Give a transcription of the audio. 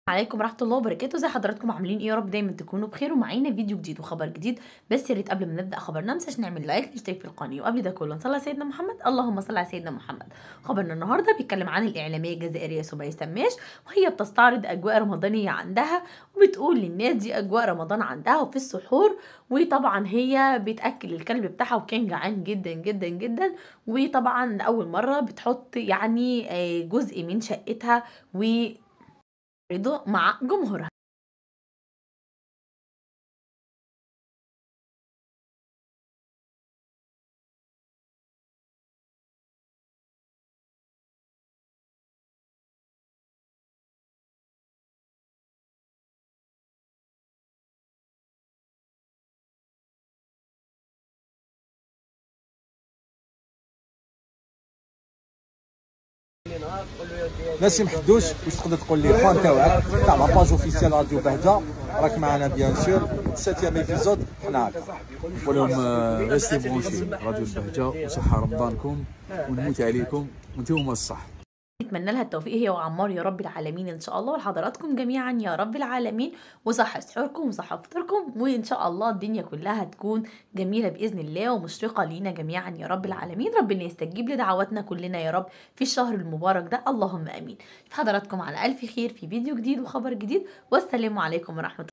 عليكم ورحمة الله وبركاته زي حضراتكم عاملين ايه يا رب دايما تكونوا بخير ومعانا فيديو جديد وخبر جديد بس يا ريت قبل ما نبدا خبرنا متنساش نعمل لايك نشترك في القناه وقبل ده كله نصلي على سيدنا محمد اللهم صل على سيدنا محمد خبرنا النهارده بيتكلم عن الاعلاميه الجزائريه سمية سماش وهي بتستعرض اجواء رمضانيه عندها وبتقول للناس دي اجواء رمضان عندها وفي السحور وطبعا هي بتاكل الكلب بتاعها وكان جعان جدا جدا جدا وطبعا اول مره بتحط يعني آه، جزء من شقتها و رضا مع جمهورها نسيم حدوش واش تقدر تقول لي فان تاعك تاع لاباج اوفيسيال راديو بهجه راك معنا بيان سور سيتيام ايبيزود حنا هكا نقول لهم ريستي برونشي راديو البهجه وصحه رمضانكم ونموت عليكم وانتم الصح نتمنى لها التوفيق هي وعمار يا رب العالمين ان شاء الله ولحضراتكم جميعا يا رب العالمين وصح سحوركم وصح فطركم وان شاء الله الدنيا كلها تكون جميله باذن الله ومشرقه لينا جميعا يا رب العالمين ربنا يستجيب لدعواتنا كلنا يا رب في الشهر المبارك ده اللهم امين حضراتكم على الف خير في فيديو جديد وخبر جديد والسلام عليكم ورحمه